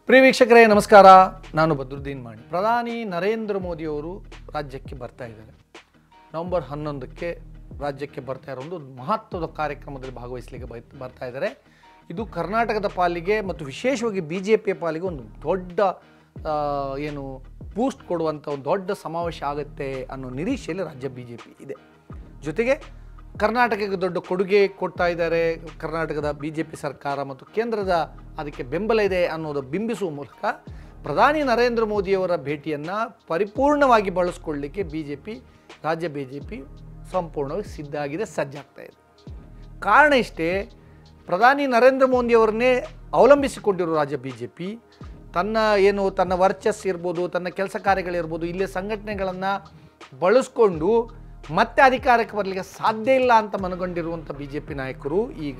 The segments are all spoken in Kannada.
ಪ್ರಿಯ ವೀಕ್ಷಕರೇ ನಮಸ್ಕಾರ ನಾನು ಬದ್ರುದ್ದೀನ್ ಮಾಣಿ ಪ್ರಧಾನಿ ನರೇಂದ್ರ ಮೋದಿಯವರು ರಾಜ್ಯಕ್ಕೆ ಬರ್ತಾ ಇದ್ದಾರೆ ನವೆಂಬರ್ ಹನ್ನೊಂದಕ್ಕೆ ರಾಜ್ಯಕ್ಕೆ ಬರ್ತಾ ಇರೋ ಒಂದು ಮಹತ್ವದ ಕಾರ್ಯಕ್ರಮದಲ್ಲಿ ಭಾಗವಹಿಸಲಿಕ್ಕೆ ಬೈ ಬರ್ತಾ ಇದ್ದಾರೆ ಇದು ಕರ್ನಾಟಕದ ಪಾಲಿಗೆ ಮತ್ತು ವಿಶೇಷವಾಗಿ ಬಿ ಜೆ ಪಿಯ ಪಾಲಿಗೆ ಒಂದು ದೊಡ್ಡ ಆ, ಏನು ಬೂಸ್ಟ್ ಕೊಡುವಂಥ ಒಂದು ದೊಡ್ಡ ಸಮಾವೇಶ ಆಗುತ್ತೆ ಅನ್ನೋ ನಿರೀಕ್ಷೆಯಲ್ಲಿ ರಾಜ್ಯ ಬಿ ಜೆ ಪಿ ಇದೆ ಜೊತೆಗೆ ಕರ್ನಾಟಕಕ್ಕೆ ದೊಡ್ಡ ಕೊಡುಗೆ ಕೊಡ್ತಾ ಇದ್ದಾರೆ ಕರ್ನಾಟಕದ ಬಿ ಜೆ ಪಿ ಸರ್ಕಾರ ಮತ್ತು ಕೇಂದ್ರದ ಅದಕ್ಕೆ ಬೆಂಬಲ ಇದೆ ಅನ್ನೋದು ಬಿಂಬಿಸುವ ಮೂಲಕ ಪ್ರಧಾನಿ ನರೇಂದ್ರ ಮೋದಿಯವರ ಭೇಟಿಯನ್ನು ಪರಿಪೂರ್ಣವಾಗಿ ಬಳಸ್ಕೊಳ್ಳಿಕ್ಕೆ ಬಿ ಜೆ ಪಿ ರಾಜ್ಯ ಬಿ ಜೆ ಪಿ ಸಂಪೂರ್ಣವಾಗಿ ಸಿದ್ಧ ಆಗಿದೆ ಸಜ್ಜಾಗ್ತಾ ಇದೆ ಕಾರಣ ಇಷ್ಟೇ ಪ್ರಧಾನಿ ನರೇಂದ್ರ ಮೋದಿಯವರನ್ನೇ ಅವಲಂಬಿಸಿಕೊಂಡಿರೋ ರಾಜ್ಯ ಬಿ ಜೆ ಪಿ ತನ್ನ ಏನು ತನ್ನ ವರ್ಚಸ್ ಇರ್ಬೋದು ತನ್ನ ಕೆಲಸ ಕಾರ್ಯಗಳಿರ್ಬೋದು ಇಲ್ಲಿಯ ಸಂಘಟನೆಗಳನ್ನು ಬಳಸ್ಕೊಂಡು ಮತ್ತೆ ಅಧಿಕಾರಕ್ಕೆ ಬರಲಿಕ್ಕೆ ಸಾಧ್ಯ ಇಲ್ಲ ಅಂತ ಮನಗೊಂಡಿರುವಂಥ ಬಿ ಜೆ ಪಿ ನಾಯಕರು ಈಗ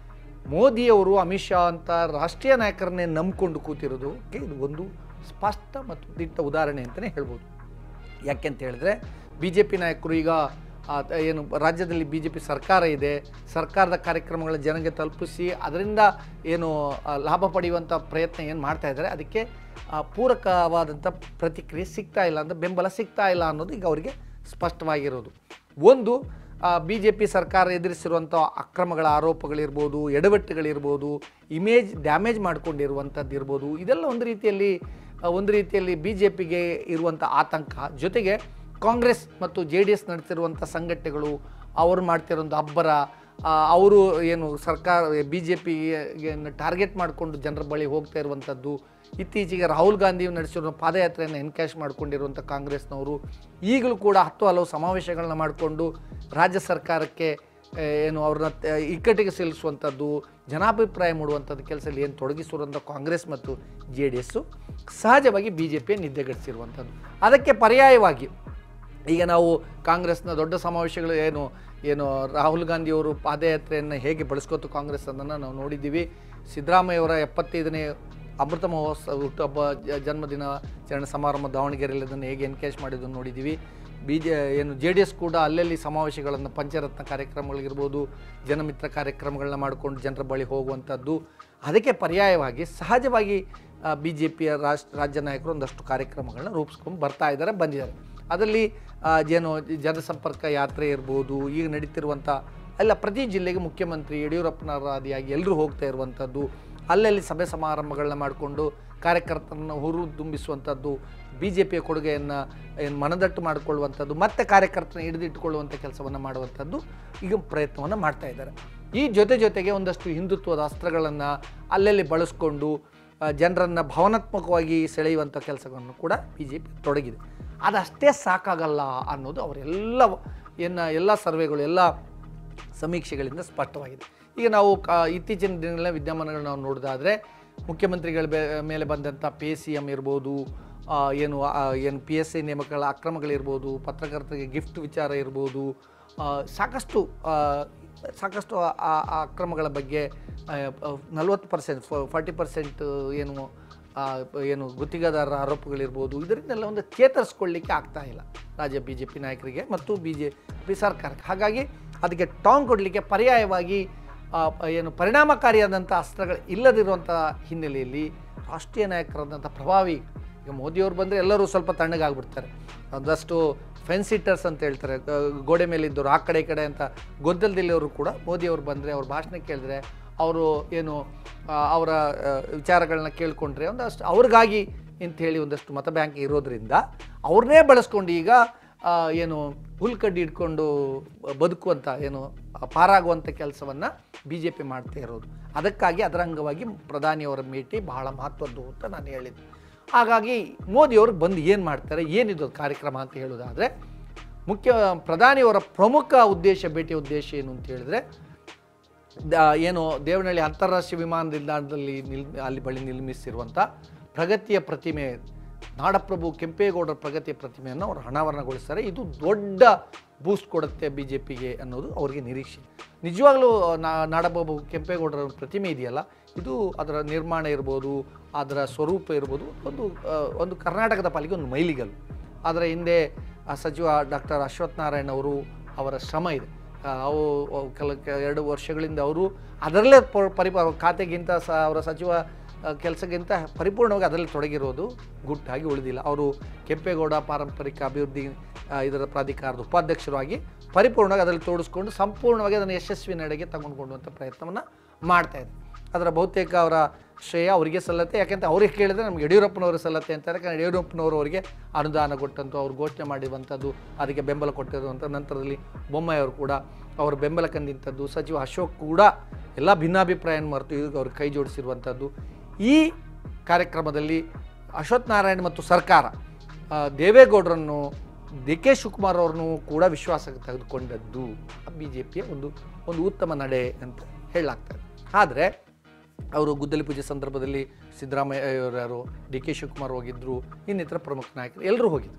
ಮೋದಿಯವರು ಅಮಿತ್ ಶಾ ಅಂತ ರಾಷ್ಟ್ರೀಯ ನಾಯಕರನ್ನೇ ನಂಬಿಕೊಂಡು ಕೂತಿರೋದಕ್ಕೆ ಇದು ಒಂದು ಸ್ಪಷ್ಟ ಮತ್ತು ದಿಟ್ಟ ಉದಾಹರಣೆ ಅಂತಲೇ ಹೇಳ್ಬೋದು ಯಾಕೆಂತ ಹೇಳಿದ್ರೆ ಬಿ ಜೆ ಪಿ ನಾಯಕರು ಈಗ ಆ, ತ- ಏನು ರಾಜ್ಯದಲ್ಲಿ ಬಿ ಜೆ ಪಿ ಸರ್ಕಾರ ಇದೆ ಸರ್ಕಾರದ ಕಾರ್ಯಕ್ರಮಗಳ ಜನಗೆ ತಲುಪಿಸಿ ಅದರಿಂದ ಏನು ಆ, ಲಾಭ ಪಡೆಯುವಂಥ ಪ್ರಯತ್ನ ಏನು ಮಾಡ್ತಾ ಇದ್ದಾರೆ ಅದಕ್ಕೆ ಆ, ಪೂರಕವಾದಂಥ ಪ್ರತಿಕ್ರಿಯೆ ಸಿಗ್ತಾ ಇಲ್ಲ ಅಂತ ಬೆಂಬಲ ಸಿಗ್ತಾ ಇಲ್ಲ ಅನ್ನೋದು ಈಗ ಅವರಿಗೆ ಸ್ಪಷ್ಟವಾಗಿರೋದು ಒಂದು ಬಿ ಜೆ ಪಿ ಸರ್ಕಾರ ಎದುರಿಸಿರುವಂಥ ಅಕ್ರಮಗಳ ಆರೋಪಗಳಿರ್ಬೋದು ಎಡವಟ್ಟುಗಳಿರ್ಬೋದು ಇಮೇಜ್ ಡ್ಯಾಮೇಜ್ ಮಾಡ್ಕೊಂಡಿರುವಂಥದ್ದು ಇರ್ಬೋದು ಇದೆಲ್ಲ ಒಂದು ರೀತಿಯಲ್ಲಿ ಆ, ಒಂದು ರೀತಿಯಲ್ಲಿ ಬಿ ಜೆ ಪಿಗೆ ಇರುವಂಥ ಆತಂಕ ಜೊತೆಗೆ ಕಾಂಗ್ರೆಸ್ ಮತ್ತು ಜೆ ಡಿ ಎಸ್ ನಡೆಸಿರುವಂಥ ಸಂಘಟನೆಗಳು ಅವರು ಮಾಡ್ತಿರೋಂಥ ಅಬ್ಬರ ಆ, ಅವರು ಏನು ಸರ್ಕಾರ ಬಿ ಜೆ ಪಿಗೆ ಟಾರ್ಗೆಟ್ ಮಾಡಿಕೊಂಡು ಜನರ ಬಳಿ ಹೋಗ್ತಾ ಇರುವಂಥದ್ದು ಇತ್ತೀಚೆಗೆ ರಾಹುಲ್ ಗಾಂಧಿ ನಡೆಸಿರೋ ಪಾದಯಾತ್ರೆಯನ್ನು ಎನ್ಕ್ಯಾಶ್ ಮಾಡ್ಕೊಂಡಿರುವಂಥ ಕಾಂಗ್ರೆಸ್ನವರು ಈಗಲೂ ಕೂಡ ಹತ್ತು ಹಲವು ಸಮಾವೇಶಗಳನ್ನ ಮಾಡಿಕೊಂಡು ರಾಜ್ಯ ಸರ್ಕಾರಕ್ಕೆ ಆ, ಏನು ಅವ್ರನ್ನ ತ- ಇಕ್ಕಟ್ಟಿಗೆ ಸಿಲಿಸುವಂಥದ್ದು ಜನಾಭಿಪ್ರಾಯ ಮೂಡುವಂಥದ್ದು ಕೆಲಸದಲ್ಲಿ ಏನು ತೊಡಗಿಸಿರುವಂಥ ಕಾಂಗ್ರೆಸ್ ಮತ್ತು ಜೆ ಡಿ ಎಸ್ಸು ಸಹಜವಾಗಿ ಬಿ ಜೆ ಪಿಯ ನಿದ್ದೆಗಟ್ಟಿಸಿರುವಂಥದ್ದು ಅದಕ್ಕೆ ಪರ್ಯಾಯವಾಗಿ ಈಗ ನಾವು ಕಾಂಗ್ರೆಸ್ನ ದೊಡ್ಡ ಸಮಾವೇಶಗಳು ಏನು ಏನು ರಾಹುಲ್ ಗಾಂಧಿಯವರು ಪಾದಯಾತ್ರೆಯನ್ನು ಹೇಗೆ ಬಳಸ್ಕೋತು ಕಾಂಗ್ರೆಸ್ ಅದನ್ನು ನಾವು ನೋಡಿದ್ದೀವಿ ಸಿದ್ದರಾಮಯ್ಯವರ ಎಪ್ಪತ್ತೈದನೇ ಅಮೃತ ಮಹೋತ್ಸವ ಹುಟ್ಟುಹಬ್ಬ ಜ- ಜನ್ಮದಿನ ಚರಣ ಸಮಾರಂಭ ದಾವಣಗೆರೆಯಲ್ಲಿ ಅದನ್ನು ಹೇಗೆ ಎನ್ಕೇಜ್ ಮಾಡಿದ್ದನ್ನು ನೋಡಿದ್ದೀವಿ ಬಿ ಜೆ ಏನು ಜೆ ಡಿ ಎಸ್ ಕೂಡ ಅಲ್ಲಲ್ಲಿ ಸಮಾವೇಶಗಳನ್ನು ಪಂಚರತ್ನ ಕಾರ್ಯಕ್ರಮಗಳಿರ್ಬೋದು ಜನಮಿತ್ರ ಕಾರ್ಯಕ್ರಮಗಳನ್ನ ಮಾಡಿಕೊಂಡು ಜನರ ಬಳಿ ಹೋಗುವಂಥದ್ದು ಅದಕ್ಕೆ ಪರ್ಯಾಯವಾಗಿ ಸಹಜವಾಗಿ ಬಿ ಜೆ ಪಿಯ ರಾಷ್ಟ್ರ ರಾಜ್ಯ ನಾಯಕರು ಒಂದಷ್ಟು ಕಾರ್ಯಕ್ರಮಗಳನ್ನ ರೂಪಿಸ್ಕೊಂಡು ಬರ್ತಾ ಇದ್ದಾರೆ ಬಂದಿದ್ದಾರೆ ಅದರಲ್ಲಿ ಆ, ಏನು ಜನಸಂಪರ್ಕ ಯಾತ್ರೆ ಇರ್ಬೋದು ಈಗ ನಡೀತಿರುವಂಥ ಎಲ್ಲ ಪ್ರತಿ ಜಿಲ್ಲೆಗೆ ಮುಖ್ಯಮಂತ್ರಿ ಯಡಿಯೂರಪ್ಪನವರ ಆದಿಯಾಗಿ ಎಲ್ಲರೂ ಹೋಗ್ತಾ ಇರುವಂಥದ್ದು ಅಲ್ಲಲ್ಲಿ ಸಭೆ ಸಮಾರಂಭಗಳನ್ನ ಮಾಡಿಕೊಂಡು ಕಾರ್ಯಕರ್ತರನ್ನು ಹುರಿದುಂಬಿಸುವಂಥದ್ದು ಬಿ ಜೆ ಪಿಯ ಕೊಡುಗೆಯನ್ನು ಏನು ಮನದಟ್ಟು ಮಾಡಿಕೊಳ್ಳುವಂಥದ್ದು ಮತ್ತೆ ಕಾರ್ಯಕರ್ತರನ್ನ ಹಿಡಿದಿಟ್ಟುಕೊಳ್ಳುವಂಥ ಕೆಲಸವನ್ನು ಮಾಡುವಂಥದ್ದು ಈಗ ಪ್ರಯತ್ನವನ್ನು ಮಾಡ್ತಾ ಇದ್ದಾರೆ ಈ ಜೊತೆ ಜೊತೆಗೆ ಒಂದಷ್ಟು ಹಿಂದುತ್ವದ ಅಸ್ತ್ರಗಳನ್ನು ಅಲ್ಲಲ್ಲಿ ಬಳಸ್ಕೊಂಡು ಜನರನ್ನು ಭಾವನಾತ್ಮಕವಾಗಿ ಸೆಳೆಯುವಂಥ ಕೆಲಸಗಳನ್ನು ಕೂಡ ಬಿ ಜೆ ಪಿ ತೊಡಗಿದೆ ಅದಷ್ಟೇ ಸಾಕಾಗಲ್ಲ ಅನ್ನೋದು ಅವರೆಲ್ಲ ಎನ್ನ ಎಲ್ಲ ಸರ್ವೆಗಳು ಎಲ್ಲ ಸಮೀಕ್ಷೆಗಳಿಂದ ಸ್ಪಷ್ಟವಾಗಿದೆ ಈಗ ನಾವು ಕ ಇತ್ತೀಚಿನ ದಿನಗಳ ವಿದ್ಯಮಾನಗಳು ನಾವು ನೋಡೋದಾದರೆ ಮುಖ್ಯಮಂತ್ರಿಗಳ ಬೆ ಮೇಲೆ ಬಂದಂಥ ಪಿ ಎಸ್ ಸಿ ಎಮ್ ಇರ್ಬೋದು ಆ, ಏನು ಆ, ಏನು ಪಿ ಎಸ್ ಐ ನೇಮಕಗಳ ಅಕ್ರಮಗಳಿರ್ಬೋದು ಪತ್ರಕರ್ತರಿಗೆ ಗಿಫ್ಟ್ ವಿಚಾರ ಇರ್ಬೋದು ಆ, ಸಾಕಷ್ಟು ಆ, ಸಾಕಷ್ಟು ಆ- ಆ ಆ ಅಕ್ರಮಗಳ ಬಗ್ಗೆ ನಲ್ವತ್ತು ಪರ್ಸೆಂಟ್ ಫಾರ್ಟಿ ಪರ್ಸೆಂಟ್ ಏನು ಆ, ಏನು ಗುತ್ತಿಗೆದಾರರ ಆರೋಪಗಳಿರ್ಬೋದು ಇದರಿಂದೆಲ್ಲ ಒಂದು ಚೇತರಿಸ್ಕೊಳ್ಳಿಕ್ಕೆ ಆಗ್ತಾ ಇಲ್ಲ ರಾಜ್ಯ ಬಿ ಜೆ ಪಿ ನಾಯಕರಿಗೆ ಮತ್ತು ಬಿ ಜೆ ಪಿ ಸರ್ಕಾರಕ್ಕೆ ಹಾಗಾಗಿ ಅದಕ್ಕೆ ಟಾಂಗ್ ಕೊಡಲಿಕ್ಕೆ ಪರ್ಯಾಯವಾಗಿ ಆ, ಏನು ಪರಿಣಾಮಕಾರಿಯಾದಂಥ ಅಸ್ತ್ರಗಳು ಇಲ್ಲದಿರುವಂಥ ಹಿನ್ನೆಲೆಯಲ್ಲಿ ರಾಷ್ಟ್ರೀಯ ನಾಯಕರಾದಂಥ ಪ್ರಭಾವಿ ಈಗ ಮೋದಿಯವರು ಬಂದರೆ ಎಲ್ಲರೂ ಸ್ವಲ್ಪ ತಣ್ಣಗಾಗ್ಬಿಡ್ತಾರೆ ಒಂದಷ್ಟು ಫೆನ್ಸ್ ಹಿಟ್ಟರ್ಸ್ ಅಂತ ಹೇಳ್ತಾರೆ ಗ- ಗೋಡೆ ಮೇಲೆ ಇದ್ದವರು ಆ ಕಡೆ ಈ ಕಡೆ ಅಂತ ಗೊಂದಲದಲ್ಲಿಯವರು ಕೂಡ ಮೋದಿಯವರು ಬಂದರೆ ಅವ್ರ ಭಾಷಣ ಕೇಳಿದ್ರೆ ಅವರು ಏನು ಆ, ಅವರ ಆ, ವಿಚಾರಗಳನ್ನ ಕೇಳಿಕೊಂಡ್ರೆ ಒಂದಷ್ಟು ಅವ್ರಿಗಾಗಿ ಹೇಳಿ ಒಂದಷ್ಟು ಮತ ಬ್ಯಾಂಕ್ ಇರೋದ್ರಿಂದ ಅವ್ರನ್ನೇ ಬಳಸ್ಕೊಂಡು ಈಗ ಆ, ಏನು ಹುಲ್ಕಡ್ಡಿ ಇಟ್ಕೊಂಡು ಬದುಕುವಂಥ ಏನು ಆ, ಪಾರಾಗುವಂಥ ಕೆಲಸವನ್ನು ಬಿ ಜೆ ಪಿ ಮಾಡ್ತಾ ಇರೋದು ಅದಕ್ಕಾಗಿ ಅದರ ಅಂಗವಾಗಿ ಪ್ರಧಾನಿಯವರ ಭೇಟಿ ಬಹಳ ಮಹತ್ವದ್ದು ಅಂತ ನಾನು ಹೇಳಿದ್ದೆ ಹಾಗಾಗಿ ಮೋದಿಯವರು ಬಂದು ಏನು ಮಾಡ್ತಾರೆ ಏನಿದು ಕಾರ್ಯಕ್ರಮ ಅಂತ ಹೇಳೋದಾದರೆ ಮುಖ್ಯ ಪ್ರಧಾನಿಯವರ ಪ್ರಮುಖ ಉದ್ದೇಶ ಭೇಟಿಯ ಉದ್ದೇಶ ಏನು ಅಂತ ಹೇಳಿದ್ರೆ ದ- ಏನು ದೇವನಹಳ್ಳಿ ಅಂತಾರಾಷ್ಟ್ರೀಯ ವಿಮಾನ ನಿಲ್ದಾಣದಲ್ಲಿ ನಿಲ್ ಅಲ್ಲಿ ಬಳಿ ನಿರ್ಮಿಸಿರುವಂಥ ಪ್ರಗತಿಯ ಪ್ರತಿಮೆ ನಾಡಪ್ರಭು ಕೆಂಪೇಗೌಡರ ಪ್ರಗತಿಯ ಪ್ರತಿಮೆಯನ್ನು ಅವರು ಅನಾವರಣಗೊಳಿಸ್ತಾರೆ ಇದು ದೊಡ್ಡ ಬೂಸ್ಟ್ ಕೊಡುತ್ತೆ ಬಿ ಜೆ ಪಿಗೆ ಅನ್ನೋದು ಅವರಿಗೆ ನಿರೀಕ್ಷೆ ನಿಜವಾಗ್ಲೂ ನಾ- ನಾಡಪ್ರಭು ಕೆಂಪೇಗೌಡರ ಪ್ರತಿಮೆ ಇದೆಯಲ್ಲ ಇದು ಅದರ ನಿರ್ಮಾಣ ಇರ್ಬೋದು ಅದರ ಸ್ವರೂಪ ಇರ್ಬೋದು ಒಂದು ಆ, ಒಂದು ಕರ್ನಾಟಕದ ಪಾಲಿಗೆ ಒಂದು ಮೈಲಿಗಲ್ಲು ಅದರ ಹಿಂದೆ ಆ ಸಚಿವ ಡಾಕ್ಟರ್ ಅಶ್ವಥ್ ನಾರಾಯಣ್ ಅವರು ಅವರ ಶ್ರಮ ಇದೆ ಆ, ಅವು ಅವು ಕೆಲ ಕೆ- ಎರಡು ವರ್ಷಗಳಿಂದ ಅವರು ಅದರಲ್ಲೇ ಪ- ಪರಿಪ ಖಾತೆಗಿಂತ ಸ ಅವರ ಸಚಿವ ಕೆಲಸಕ್ಕಿಂತ ಪರಿಪೂರ್ಣವಾಗಿ ಅದರಲ್ಲಿ ತೊಡಗಿರೋದು ಗುಟ್ಟಾಗಿ ಉಳಿದಿಲ್ಲ ಅವರು ಕೆಂಪೇಗೌಡ ಪಾರಂಪರಿಕ ಅಭಿವೃದ್ಧಿ ಆ, ಇದರ ಪ್ರಾಧಿಕಾರದ ಉಪಾಧ್ಯಕ್ಷರಾಗಿ ಪರಿಪೂರ್ಣವಾಗಿ ಅದರಲ್ಲಿ ತೋಡಿಸ್ಕೊಂಡು ಸಂಪೂರ್ಣವಾಗಿ ಅದನ್ನು ಯಶಸ್ವಿ ನಡೆಗೆ ತಗೊಂಡ್ಕೊಂಡುವಂಥ ಪ್ರಯತ್ನವನ್ನು ಮಾಡ್ತಾ ಇದೆ ಅದರ ಬಹುತೇಕ ಅವರ ಶ್ರೇಯ ಅವರಿಗೆ ಸಲ್ಲತ್ತೆ ಯಾಕೆಂತ ಅವ್ರಿಗೆ ಕೇಳಿದ್ರೆ ನಮ್ಗೆ ಯಡಿಯೂರಪ್ಪನವರು ಸಲ್ಲತ್ತೆ ಅಂತಾರೆ ಯಾಕಂದರೆ ಯಡಿಯೂರಪ್ಪನವರು ಅವರಿಗೆ ಅನುದಾನ ಕೊಟ್ಟಂತು ಅವ್ರು ಘೋಷಣೆ ಮಾಡಿರುವಂಥದ್ದು ಅದಕ್ಕೆ ಬೆಂಬಲ ಕೊಟ್ಟಿರುವಂಥ ನಂತರದಲ್ಲಿ ಬೊಮ್ಮಾಯಿಯವರು ಕೂಡ ಅವರು ಬೆಂಬಲ ಕಂಡಿಂಥದ್ದು ಸಚಿವ ಅಶೋಕ್ ಕೂಡ ಎಲ್ಲ ಭಿನ್ನಾಭಿಪ್ರಾಯ ಮರೆತು ಈಗ ಅವ್ರಿಗೆ ಕೈ ಜೋಡಿಸಿರುವಂಥದ್ದು ಈ ಕಾರ್ಯಕ್ರಮದಲ್ಲಿ ಅಶ್ವಥ್ ನಾರಾಯಣ್ ಮತ್ತು ಸರ್ಕಾರ ಆ, ದೇವೇಗೌಡರನ್ನು ಡಿ ಕೆ ಶಿವಕುಮಾರ್ ಅವ್ರನ್ನೂ ಕೂಡ ವಿಶ್ವಾಸಕ್ಕೆ ತೆಗೆದುಕೊಂಡದ್ದು ಬಿ ಜೆ ಪಿಯ ಒಂದು ಒಂದು ಉತ್ತಮ ನಡೆ ಅಂತ ಹೇಳಲಾಗ್ತದೆ ಆದರೆ ಅವರು ಗುದ್ದಲಿ ಪೂಜೆ ಸಂದರ್ಭದಲ್ಲಿ ಸಿದ್ದರಾಮಯ್ಯ ಅವರು ಯಾರು ಡಿ ಕೆ ಶಿವಕುಮಾರ್ ಹೋಗಿದ್ದರು ಇನ್ನಿತರ ಪ್ರಮುಖ ನಾಯಕರು ಎಲ್ಲರೂ ಹೋಗಿದ್ರು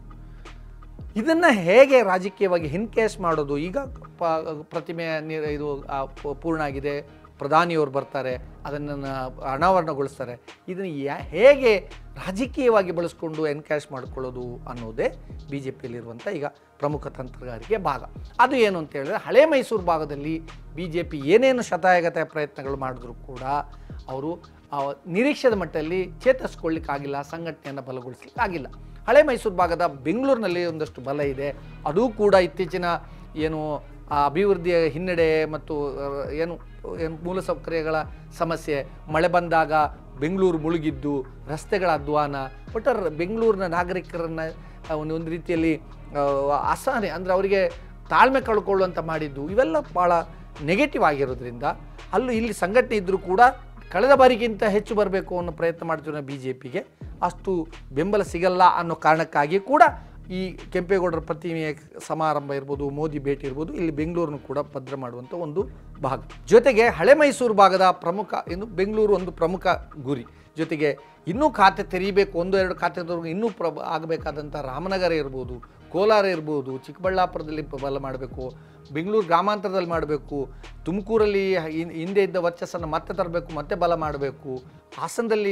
ಇದನ್ನು ಹೇಗೆ ರಾಜಕೀಯವಾಗಿ ಹಿನ್ಕೇಸ್ ಮಾಡೋದು ಈಗ ಪ ಪ್ರತಿಮೆ ನಿ- ಇದು ಆ, ಪ- ಪೂರ್ಣ ಆಗಿದೆ ಪ್ರಧಾನಿಯವರು ಬರ್ತಾರೆ ಅದನ್ನು ಅನಾವರಣಗೊಳಿಸ್ತಾರೆ ಇದನ್ನು ಯಾ ಹೇಗೆ ರಾಜಕೀಯವಾಗಿ ಬಳಸ್ಕೊಂಡು ಎನ್ಕ್ಯಾಶ್ ಮಾಡ್ಕೊಳ್ಳೋದು ಅನ್ನೋದೇ ಬಿ ಜೆ ಪಿಯಲ್ಲಿರುವಂಥ ಈಗ ಪ್ರಮುಖ ತಂತ್ರಗಾರಿಕೆ ಭಾಗ ಅದು ಏನು ಅಂತ ಹೇಳಿದ್ರೆ ಹಳೆ ಮೈಸೂರು ಭಾಗದಲ್ಲಿ ಬಿ ಜೆ ಪಿ ಏನೇನು ಶತಾಯಗತಾಯ ಪ್ರಯತ್ನಗಳು ಮಾಡಿದ್ರು ಕೂಡ ಅವರು ಆ, ನಿರೀಕ್ಷೆದ ಮಟ್ಟದಲ್ಲಿ ಚೇತರಿಸ್ಕೊಳ್ಳಿಕ್ಕಾಗಿಲ್ಲ ಸಂಘಟನೆಯನ್ನು ಬಲಗೊಳಿಸ್ಲಿಕ್ಕೆ ಆಗಿಲ್ಲ ಹಳೆ ಮೈಸೂರು ಭಾಗದ ಬೆಂಗಳೂರಿನಲ್ಲಿ ಒಂದಷ್ಟು ಬಲ ಇದೆ ಅದೂ ಕೂಡ ಇತ್ತೀಚಿನ ಏನು ಆ ಅಭಿವೃದ್ಧಿಯ ಹಿನ್ನಡೆ ಮತ್ತು ಆ, ಏನು ಏನು ಮೂಲಸೌಕರ್ಯಗಳ ಸಮಸ್ಯೆ ಮಳೆ ಬಂದಾಗ ಬೆಂಗಳೂರು ಮುಳುಗಿದ್ದು ರಸ್ತೆಗಳ ಅಧ್ವಾನ ಒಟ್ಟಾರೆ ಬೆಂಗಳೂರಿನ ನಾಗರಿಕರನ್ನು ಒಂದು ಒಂದು ರೀತಿಯಲ್ಲಿ ಆ, ಅಸಹನೆ ಅಂದರೆ ಅವರಿಗೆ ತಾಳ್ಮೆ ಕಳ್ಕೊಳ್ಳುವಂಥ ಮಾಡಿದ್ದು ಇವೆಲ್ಲ ಭಾಳ ನೆಗೆಟಿವ್ ಆಗಿರೋದ್ರಿಂದ ಅಲ್ಲೂ ಇಲ್ಲಿ ಸಂಘಟನೆ ಇದ್ದರೂ ಕೂಡ ಕಳೆದ ಬಾರಿಗಿಂತ ಹೆಚ್ಚು ಬರಬೇಕು ಅನ್ನೋ ಪ್ರಯತ್ನ ಮಾಡ್ತಿರೋ ಬಿ ಜೆ ಪಿಗೆ ಅಷ್ಟು ಬೆಂಬಲ ಸಿಗಲ್ಲ ಅನ್ನೋ ಕಾರಣಕ್ಕಾಗಿ ಕೂಡ ಈ ಕೆಂಪೇಗೌಡರ ಪ್ರತಿಮೆಯ ಸಮಾರಂಭ ಇರ್ಬೋದು ಮೋದಿ ಭೇಟಿ ಇರ್ಬೋದು ಇಲ್ಲಿ ಬೆಂಗಳೂರನ್ನು ಕೂಡ ಭದ್ರ ಮಾಡುವಂಥ ಒಂದು ಭಾಗ ಜೊತೆಗೆ ಹಳೆ ಮೈಸೂರು ಭಾಗದ ಪ್ರಮುಖ ಇನ್ನು ಬೆಂಗಳೂರು ಒಂದು ಪ್ರಮುಖ ಗುರಿ ಜೊತೆಗೆ ಇನ್ನೂ ಖಾತೆ ತೆರೀಬೇಕು ಒಂದು ಎರಡು ಖಾತೆದವ್ರಿಗೆ ಇನ್ನೂ ಪ್ರ ಆಗಬೇಕಾದಂಥ ರಾಮನಗರ ಇರ್ಬೋದು ಕೋಲಾರ ಇರ್ಬೋದು ಚಿಕ್ಕಬಳ್ಳಾಪುರದಲ್ಲಿ ಪ- ಬಲ ಮಾಡಬೇಕು ಬೆಂಗಳೂರು ಗ್ರಾಮಾಂತರದಲ್ಲಿ ಮಾಡಬೇಕು ತುಮಕೂರಲ್ಲಿ ಹಿಂ- ಹಿಂದೆ ಇದ್ದ ವರ್ಚಸ್ಸನ್ನು ಮತ್ತೆ ತರಬೇಕು ಮತ್ತೆ ಬಲ ಮಾಡಬೇಕು ಹಾಸನದಲ್ಲಿ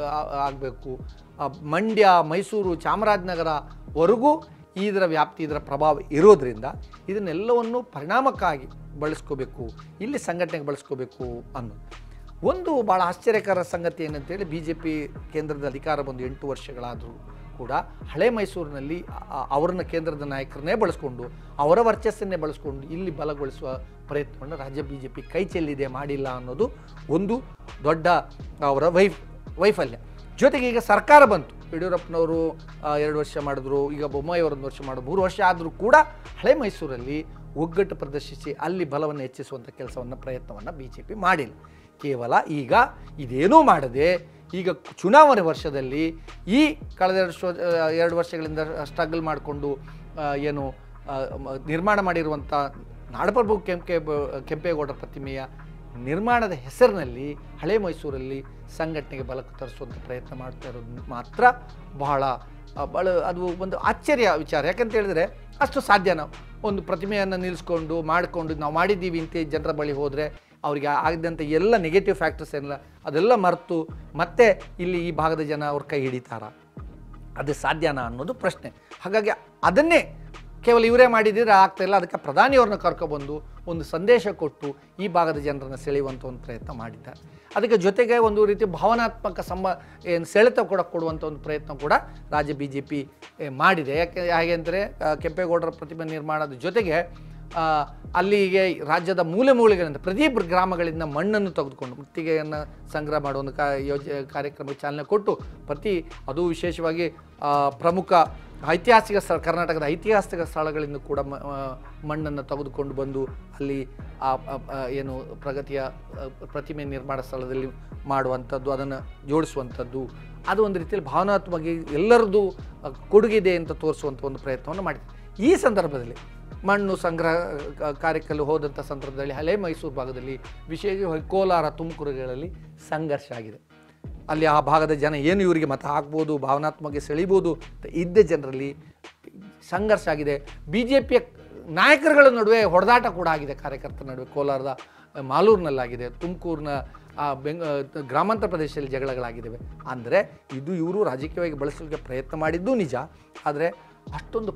ಆಗಬೇಕು ಮಂಡ್ಯ ಮೈಸೂರು ಚಾಮರಾಜನಗರವರೆಗೂ ಇದರ ವ್ಯಾಪ್ತಿ ಇದರ ಪ್ರಭಾವ ಇರೋದ್ರಿಂದ ಇದನ್ನೆಲ್ಲವನ್ನು ಪರಿಣಾಮಕ್ಕಾಗಿ ಬಳಸ್ಕೋಬೇಕು ಇಲ್ಲಿ ಸಂಘಟನೆಗೆ ಬಳಸ್ಕೋಬೇಕು ಅನ್ನೋದು ಒಂದು ಭಾಳ ಆಶ್ಚರ್ಯಕರ ಸಂಗತಿ ಏನಂತೇಳಿ ಬಿ ಜೆ ಪಿ ಕೇಂದ್ರದ ಅಧಿಕಾರ ಬಂದು ಎಂಟು ವರ್ಷಗಳಾದರೂ ಕೂಡ ಹಳೆ ಮೈಸೂರಿನಲ್ಲಿ ಆ- ಅವರನ್ನ ಕೇಂದ್ರದ ನಾಯಕರನ್ನೇ ಬಳಸ್ಕೊಂಡು ಅವರ ವರ್ಚಸ್ಸನ್ನೇ ಬಳಸ್ಕೊಂಡು ಇಲ್ಲಿ ಬಲಗೊಳಿಸುವ ಪ್ರಯತ್ನವನ್ನು ರಾಜ್ಯ ಬಿ ಜೆ ಪಿ ಕೈ ಚೆಲ್ಲಿದೆ ಮಾಡಿಲ್ಲ ಅನ್ನೋದು ಒಂದು ದೊಡ್ಡ ಅವರ ವೈಫ್ ವೈಫಲ್ಯ ಜೊತೆಗೆ ಈಗ ಸರ್ಕಾರ ಬಂತು ಯಡಿಯೂರಪ್ಪನವರು ಆ, ಎರಡು ವರ್ಷ ಮಾಡಿದ್ರು ಈಗ ಬೊಮ್ಮಾಯಿ ಅವರು ಒಂದು ವರ್ಷ ಮಾಡಿದ್ರು ಮೂರು ವರ್ಷ ಆದರೂ ಕೂಡ ಹಳೆ ಮೈಸೂರಲ್ಲಿ ಒಗ್ಗಟ್ಟು ಪ್ರದರ್ಶಿಸಿ ಅಲ್ಲಿ ಬಲವನ್ನು ಹೆಚ್ಚಿಸುವಂಥ ಕೆಲಸವನ್ನು ಪ್ರಯತ್ನವನ್ನು ಬಿ ಜೆ ಪಿ ಮಾಡಿಲ್ಲ ಕೇವಲ ಈಗ ಇದೇನೂ ಮಾಡದೆ ಈಗ ಚುನಾವಣೆ ವರ್ಷದಲ್ಲಿ ಈ ಕಳೆದ ಎರಡು ವರ್ಷ ಎರಡು ವರ್ಷಗಳಿಂದ ಸ್ಟ್ರಗಲ್ ಮಾಡಿಕೊಂಡು ಏನು ಆ, ಮ- ನಿರ್ಮಾಣ ಮಾಡಿರುವಂಥ ನಾಡಪ್ರಭು ಕೆಂಪೆ ಕೆಂಪೇಗೌಡರ ಪ್ರತಿಮೆಯ ನಿರ್ಮಾಣದ ಹೆಸರಿನಲ್ಲಿ ಹಳೆ ಮೈಸೂರಲ್ಲಿ ಸಂಘಟನೆಗೆ ಬಲ ತರಿಸುವಂಥ ಪ್ರಯತ್ನ ಮಾಡ್ತಾ ಇರೋದು ಮಾತ್ರ ಬಹಳ ಆ, ಬಹಳ ಅದು ಒಂದು ಆಶ್ಚರ್ಯ ವಿಚಾರ ಯಾಕಂತ ಹೇಳಿದ್ರೆ ಅಷ್ಟು ಸಾಧ್ಯ ನಾವು ಒಂದು ಪ್ರತಿಮೆಯನ್ನು ನಿಲ್ಲಿಸ್ಕೊಂಡು ಮಾಡಿಕೊಂಡು ನಾವು ಮಾಡಿದ್ದೀವಿ ಅಂತ ಜನರ ಬಳಿ ಹೋದರೆ ಅವರಿಗೆ ಆಗಿದ್ದಂಥ ಎಲ್ಲ ನೆಗೆಟಿವ್ ಫ್ಯಾಕ್ಟರ್ಸ್ ಏನಿಲ್ಲ ಅದೆಲ್ಲ ಮರೆತು ಮತ್ತೆ ಇಲ್ಲಿ ಈ ಭಾಗದ ಜನ ಅವ್ರ ಕೈ ಹಿಡಿತಾರಾ ಅದು ಸಾಧ್ಯನಾ ಅನ್ನೋದು ಪ್ರಶ್ನೆ ಹಾಗಾಗಿ ಅದನ್ನೇ ಕೇವಲ ಇವರೇ ಮಾಡಿದ್ರೆ ಆಗ್ತಾ ಇಲ್ಲ ಅದಕ್ಕೆ ಪ್ರಧಾನಿಯವ್ರನ್ನ ಕರ್ಕೊಬಂದು ಒಂದು ಸಂದೇಶ ಕೊಟ್ಟು ಈ ಭಾಗದ ಜನರನ್ನು ಸೆಳೆಯುವಂಥ ಒಂದು ಪ್ರಯತ್ನ ಮಾಡಿದ್ದಾರೆ ಅದಕ್ಕೆ ಜೊತೆಗೆ ಒಂದು ರೀತಿ ಭಾವನಾತ್ಮಕ ಸಂಬ ಏನು ಸೆಳೆತ ಕೂಡ ಕೊಡುವಂಥ ಒಂದು ಪ್ರಯತ್ನ ಕೂಡ ರಾಜ್ಯ ಬಿ ಜೆ ಪಿ ಮಾಡಿದೆ ಯಾಕೆ ಹೇಗೆ ಅಂದರೆ ಕೆಂಪೇಗೌಡರ ಪ್ರತಿಮೆ ನಿರ್ಮಾಣದ ಜೊತೆಗೆ ಆ, ಅಲ್ಲಿಗೆ ರಾಜ್ಯದ ಮೂಲೆ ಮೂಲೆಗಳಿಂದ ಪ್ರತಿ ಬ್- ಗ್ರಾಮಗಳಿಂದ ಮಣ್ಣನ್ನು ತೆಗೆದುಕೊಂಡು ಮುತ್ತಿಗೆಯನ್ನು ಸಂಗ್ರಹ ಮಾಡೋ ಒಂದು ಕಾ ಯೋಜ ಕಾರ್ಯಕ್ರಮಕ್ಕೆ ಚಾಲನೆ ಕೊಟ್ಟು ಪ್ರತಿ ಅದು ವಿಶೇಷವಾಗಿ ಆ, ಪ್ರಮುಖ ಐತಿಹಾಸಿಕ ಸ್ಥಳ ಕರ್ನಾಟಕದ ಐತಿಹಾಸಿಕ ಸ್ಥಳಗಳಿಂದ ಕೂಡ ಮ- ಆ, ಮಣ್ಣನ್ನು ತೆಗೆದುಕೊಂಡು ಬಂದು ಅಲ್ಲಿ ಆ ಆ- ಆ ಏನು ಪ್ರಗತಿಯ ಆ, ಪ್ರತಿಮೆ ನಿರ್ಮಾಣ ಸ್ಥಳದಲ್ಲಿ ಮಾಡುವಂಥದ್ದು ಅದನ್ನು ಜೋಡಿಸುವಂಥದ್ದು ಅದು ಒಂದು ರೀತಿಯಲ್ಲಿ ಭಾವನಾತ್ಮಕವಾಗಿ ಎಲ್ಲರದ್ದು ಆ, ಕೊಡುಗಿದೆ ಅಂತ ತೋರಿಸುವಂಥ ಒಂದು ಪ್ರಯತ್ನವನ್ನು ಮಾಡಿದೆ ಈ ಸಂದರ್ಭದಲ್ಲಿ ಮಣ್ಣು ಸಂಗ್ರಹ ಕ- ಕಾರ್ಯಕ್ಕೆ ಹೋದಂಥ ಸಂದರ್ಭದಲ್ಲಿ ಹಳೆ ಮೈಸೂರು ಭಾಗದಲ್ಲಿ ವಿಶೇಷವಾಗಿ ಕೋಲಾರ ತುಮಕೂರುಗಳಲ್ಲಿ ಸಂಘರ್ಷ ಆಗಿದೆ ಅಲ್ಲಿ ಆ ಭಾಗದ ಜನ ಏನು ಇವರಿಗೆ ಮತ ಹಾಕ್ಬೋದು ಭಾವನಾತ್ಮಕ ಸೆಳಿಬೋದು ಅಂತ ಇದ್ದ ಜನರಲ್ಲಿ ಸಂಘರ್ಷ ಆಗಿದೆ ಬಿ ಜೆ ಪಿಯ ನಾಯಕರುಗಳ ನಡುವೆ ಹೊಡೆದಾಟ ಕೂಡ ಆಗಿದೆ ಕಾರ್ಯಕರ್ತರ ನಡುವೆ ಕೋಲಾರದ ಆ, ಮಾಲೂರಿನಲ್ಲಾಗಿದೆ ತುಮಕೂರಿನ ಆ, ಬೆಂಗ ಆ, ಗ್ರಾಮಾಂತರ ಪ್ರದೇಶದಲ್ಲಿ ಜಗಳಗಳಾಗಿದ್ದಾವೆ ಅಂದರೆ ಇದು ಇವರು ರಾಜಕೀಯವಾಗಿ ಬಳಸಲಿಕ್ಕೆ ಪ್ರಯತ್ನ ಮಾಡಿದ್ದು ನಿಜ ಆದರೆ ಅಷ್ಟೊಂದು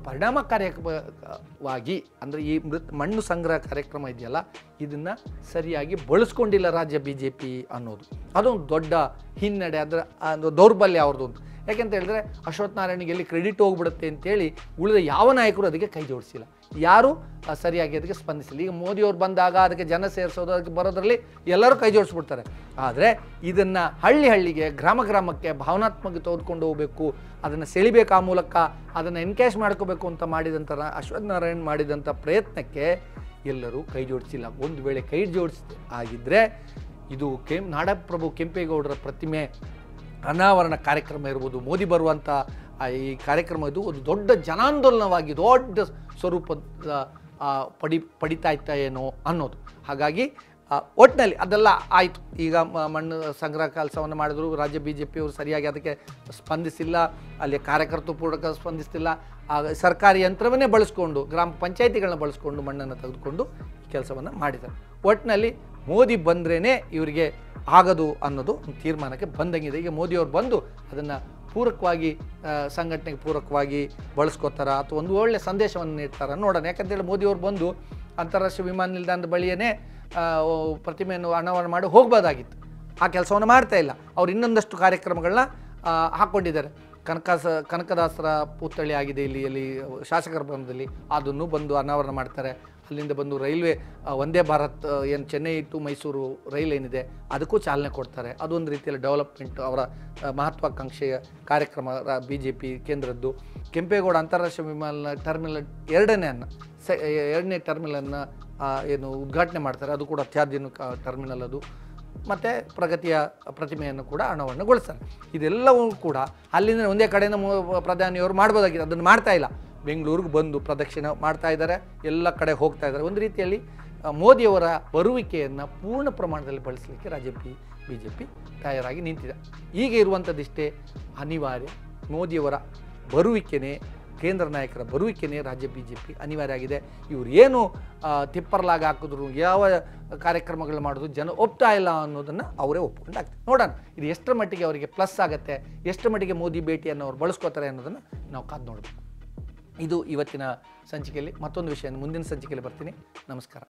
ಪರಿಣಾಮಕಾರಿಯಾಗಿ ಅಂದರೆ ಈ ಮೃತ್ ಮಣ್ಣು ಸಂಗ್ರಹ ಕಾರ್ಯಕ್ರಮ ಇದೆಯಲ್ಲ ಇದನ್ನು ಸರಿಯಾಗಿ ಬಳಸ್ಕೊಂಡಿಲ್ಲ ರಾಜ್ಯ ಬಿ ಜೆ ಪಿ ಅನ್ನೋದು ಅದೊಂದು ದೊಡ್ಡ ಹಿನ್ನಡೆ ಅದರ ಒಂದು ದೌರ್ಬಲ್ಯ ಅವ್ರದ್ದು ಅಂತ ಯಾಕೆಂತ ಹೇಳಿದ್ರೆ ಅಶ್ವಥ್ ನಾರಾಯಣಿಗೆ ಎಲ್ಲಿ ಕ್ರೆಡಿಟ್ ಹೋಗ್ಬಿಡುತ್ತೆ ಅಂತೇಳಿ ಉಳಿದ ಯಾವ ನಾಯಕರು ಅದಕ್ಕೆ ಕೈ ಜೋಡಿಸಿಲ್ಲ ಯಾರು ಆ, ಸರಿಯಾಗಿ ಅದಕ್ಕೆ ಸ್ಪಂದಿಸಿಲ್ಲ ಈಗ ಮೋದಿಯವ್ರು ಬಂದಾಗ ಅದಕ್ಕೆ ಜನ ಸೇರಿಸೋದು ಅದಕ್ಕೆ ಬರೋದ್ರಲ್ಲಿ ಎಲ್ಲರೂ ಕೈ ಜೋಡಿಸ್ಬಿಡ್ತಾರೆ ಆದರೆ ಇದನ್ನು ಹಳ್ಳಿ ಹಳ್ಳಿಗೆ ಗ್ರಾಮ ಗ್ರಾಮಕ್ಕೆ ಭಾವನಾತ್ಮಕ ತೆಗೆದುಕೊಂಡು ಹೋಗಬೇಕು ಅದನ್ನು ಸೆಳಿಬೇಕು ಆ ಮೂಲಕ ಅದನ್ನು ಎನ್ಕ್ಯಾಶ್ ಮಾಡ್ಕೋಬೇಕು ಅಂತ ಮಾಡಿದಂಥ ರಾ- ಅಶ್ವಥ್ ನಾರಾಯಣ್ ಮಾಡಿದಂಥ ಪ್ರಯತ್ನಕ್ಕೆ ಎಲ್ಲರೂ ಕೈ ಜೋಡಿಸಿಲ್ಲ ಒಂದು ವೇಳೆ ಕೈ ಜೋಡಿಸಿ ಆಗಿದ್ದರೆ ಇದು ಕೆಂ ನಾಡಪ್ರಭು ಕೆಂಪೇಗೌಡರ ಪ್ರತಿಮೆ ಅನಾವರಣ ಕಾರ್ಯಕ್ರಮ ಇರ್ಬೋದು ಮೋದಿ ಬರುವಂಥ ಆ ಈ ಕಾರ್ಯಕ್ರಮ ಇದು ಒಂದು ದೊಡ್ಡ ಜನಾಂದೋಲನವಾಗಿ ದೊಡ್ಡ ಸ್ವರೂಪದ ಆ, ಪಡಿ ಪಡಿತಾ ಇತ್ತ ಏನೋ ಅನ್ನೋದು ಹಾಗಾಗಿ ಆ, ಒಟ್ಟಿನಲ್ಲಿ ಅದೆಲ್ಲ ಆಯಿತು ಈಗ ಮ- ಮಣ್ಣು ಸಂಗ್ರಹ ಕೆಲಸವನ್ನು ಮಾಡಿದ್ರು ರಾಜ್ಯ ಬಿ ಜೆ ಪಿಯವರು ಸರಿಯಾಗಿ ಅದಕ್ಕೆ ಸ್ಪಂದಿಸಿಲ್ಲ ಅಲ್ಲಿ ಕಾರ್ಯಕರ್ತರು ಪೂರ್ವಕ ಸ್ಪಂದಿಸ್ತಿಲ್ಲ ಆ ಸರ್ಕಾರಿ ಯಂತ್ರವನ್ನೇ ಬಳಸ್ಕೊಂಡು ಗ್ರಾಮ ಪಂಚಾಯಿತಿಗಳನ್ನ ಬಳಸ್ಕೊಂಡು ಮಣ್ಣನ್ನು ತೆಗೆದುಕೊಂಡು ಈ ಕೆಲಸವನ್ನು ಮಾಡಿದ್ದಾರೆ ಒಟ್ಟಿನಲ್ಲಿ ಮೋದಿ ಬಂದ್ರೇ ಇವರಿಗೆ ಆಗದು ಅನ್ನೋದು ಒಂದು ತೀರ್ಮಾನಕ್ಕೆ ಬಂದಂಗಿದೆ ಈಗ ಮೋದಿಯವರು ಬಂದು ಅದನ್ನು ಪೂರಕವಾಗಿ ಆ, ಸಂಘಟನೆಗೆ ಪೂರಕವಾಗಿ ಬಳಸ್ಕೋತಾರ ಅಥವಾ ಒಂದು ಒಳ್ಳೆ ಸಂದೇಶವನ್ನು ನೀಡ್ತಾರ ನೋಡೋಣ ಯಾಕಂತೇಳಿ ಮೋದಿಯವರು ಬಂದು ಅಂತಾರಾಷ್ಟ್ರೀಯ ವಿಮಾನ ನಿಲ್ದಾಣದ ಬಳಿಯೇ ಆ, ಓ, ಪ್ರತಿಮೆಯನ್ನು ಅನಾವರಣ ಮಾಡಿ ಹೋಗ್ಬೋದಾಗಿತ್ತು ಆ ಕೆಲಸವನ್ನು ಮಾಡ್ತಾ ಇಲ್ಲ ಅವ್ರು ಇನ್ನೊಂದಷ್ಟು ಕಾರ್ಯಕ್ರಮಗಳನ್ನ ಆ, ಹಾಕ್ಕೊಂಡಿದ್ದಾರೆ ಕನಕಾಸ ಕನಕದಾಸರ ಪುತ್ಥಳಿ ಆಗಿದೆ ಇಲ್ಲಿ ಇಲ್ಲಿ ಶಾಸಕರ ಭವನದಲ್ಲಿ ಅದನ್ನು ಬಂದು ಅನಾವರಣ ಮಾಡ್ತಾರೆ ಅಲ್ಲಿಂದ ಬಂದು ರೈಲ್ವೆ ಆ, ವಂದೇ ಭಾರತ್ ಏನು ಚೆನ್ನೈ ಟು ಮೈಸೂರು ರೈಲ್ ಏನಿದೆ ಅದಕ್ಕೂ ಚಾಲನೆ ಕೊಡ್ತಾರೆ ಅದೊಂದು ರೀತಿಯಲ್ಲಿ ಡೆವಲಪ್ಮೆಂಟ್ ಅವರ ಆ, ಮಹತ್ವಾಕಾಂಕ್ಷೆಯ ಕಾರ್ಯಕ್ರಮ ಬಿ ಜೆ ಪಿ ಕೇಂದ್ರದ್ದು ಕೆಂಪೇಗೌಡ ಅಂತಾರಾಷ್ಟ್ರೀಯ ವಿಮಾನ ಟರ್ಮಿನಲ್ ಎರಡನೇ ಅನ್ನ ಸೆ ಎರಡನೇ ಟರ್ಮಿನಲನ್ನು ಏನು ಉದ್ಘಾಟನೆ ಮಾಡ್ತಾರೆ ಅದು ಕೂಡ ಅತ್ಯಾಧುನಿಕ ಟರ್ಮಿನಲ್ ಅದು ಮತ್ತು ಪ್ರಗತಿಯ ಪ್ರತಿಮೆಯನ್ನು ಕೂಡ ಅನಾವರಣಗೊಳಿಸ್ತಾರೆ ಇದೆಲ್ಲವೂ ಕೂಡ ಅಲ್ಲಿಂದ ಒಂದೇ ಕಡೆಯಿಂದ ಮು- ಪ್ರಧಾನಿಯವರು ಮಾಡ್ಬೋದಾಗಿದೆ ಅದನ್ನು ಮಾಡ್ತಾ ಇಲ್ಲ ಬೆಂಗಳೂರಿಗೆ ಬಂದು ಪ್ರದಕ್ಷಿಣೆ ಮಾಡ್ತಾ ಇದ್ದಾರೆ ಎಲ್ಲ ಕಡೆ ಹೋಗ್ತಾ ಇದ್ದಾರೆ ಒಂದು ರೀತಿಯಲ್ಲಿ ಆ, ಮೋದಿಯವರ ಬರುವಿಕೆಯನ್ನು ಪೂರ್ಣ ಪ್ರಮಾಣದಲ್ಲಿ ಬಳಸಲಿಕ್ಕೆ ರಾಜ್ಯ ಬಿ ಬಿ ಜೆ ಪಿ ತಯಾರಾಗಿ ನಿಂತಿದೆ ಈಗ ಇರುವಂಥದ್ದಿಷ್ಟೇ ಅನಿವಾರ್ಯ ಮೋದಿಯವರ ಬರುವಿಕೆನೇ ಕೇಂದ್ರ ನಾಯಕರ ಬರುವಿಕೆನೇ ರಾಜ್ಯ ಬಿ ಜೆ ಪಿ ಅನಿವಾರ್ಯ ಆಗಿದೆ ಇವರು ಏನು ಆ, ತಿಪ್ಪರ್ಲಾಗ ಹಾಕಿದ್ರು ಯಾವ ಕಾರ್ಯಕ್ರಮಗಳು ಮಾಡೋದು ಜನ ಒಪ್ತಾ ಇಲ್ಲ ಅನ್ನೋದನ್ನು ಅವರೇ ಒಪ್ಕೊಂಡಾಗ್ತದೆ ನೋಡೋಣ ಇದು ಎಷ್ಟರ ಮಟ್ಟಿಗೆ ಅವರಿಗೆ ಪ್ಲಸ್ ಆಗುತ್ತೆ ಎಷ್ಟರ ಮಟ್ಟಿಗೆ ಮೋದಿ ಭೇಟಿಯನ್ನು ಅವ್ರು ಬಳಸ್ಕೋತಾರೆ ಅನ್ನೋದನ್ನು ನಾವು ಕಾದು ನೋಡಬೇಕು ಇದು ಇವತ್ತಿನ ಸಂಚಿಕೆಯಲ್ಲಿ ಮತ್ತೊಂದು ವಿಷಯ ಮುಂದಿನ ಸಂಚಿಕೆಯಲ್ಲಿ ಬರ್ತೀನಿ ನಮಸ್ಕಾರ